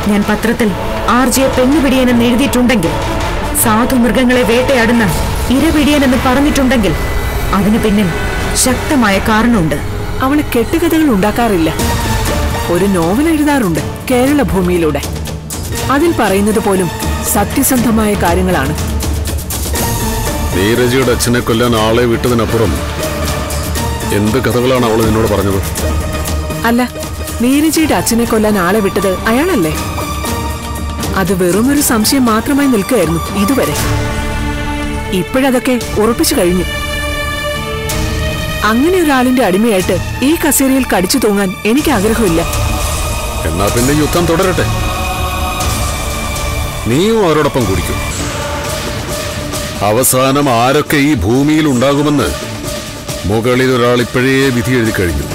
ഞാൻ പത്രത്തിൽ R J പെണ്ണുപിടിയനെന്ന് എഴുതിയിട്ടുണ്ടെങ്കിൽ സാധു മൃഗങ്ങളെ വേട്ടയാടുന്ന ഇരപിടിയനെന്ന് പറഞ്ഞിട്ടുണ്ടെങ്കിൽ അതിന് പിന്നിൽ ശക്തമായ കാരണമുണ്ട് അവള് കെട്ടുകഥകൾ ഉണ്ടാക്കാറില്ല ഒരു നോവൽ എഴുതാറുണ്ട് കേരള ഭൂമിയിലൂടെ അതിൽ പറയുന്നത് പോലും സത്യസന്ധമായ കാര്യങ്ങളാണ് നീരജയുടെ അച്ഛനെ കൊല്ലാൻ ആളെ വിട്ടതിനപ്പുറം എന്ത് കഥകളാണ് അവൾ നിന്നോട് പറഞ്ഞത് അല്ല നീരജയുടെ അച്ഛനെ കൊല്ലാൻ ആളെ വിട്ടത് അയാളല്ലേ അത് വെറും ഒരു സംശയം മാത്രമായി നിൽക്കുകയായിരുന്നു ഇതുവരെ ഇപ്പോഴതൊക്കെ ഉറപ്പിച്ചു കഴിഞ്ഞു അങ്ങനെ ഒരാളിന്റെ അടിമയായിട്ട് ഈ കസേരയിൽ കടിച്ചു തൂങ്ങാൻ എനിക്ക് ആഗ്രഹമില്ല എന്നാ പിന്നെ യുദ്ധം തുടരട്ടെ നീയും അവരോടൊപ്പം കുടിക്കും അവസാനം ആരൊക്കെ ഈ ഭൂമിയിൽ ഉണ്ടാകുമെന്ന് മുകളിൽ ഒരാൾ ഇപ്പോഴേ വിധി എഴുതി കഴിഞ്ഞു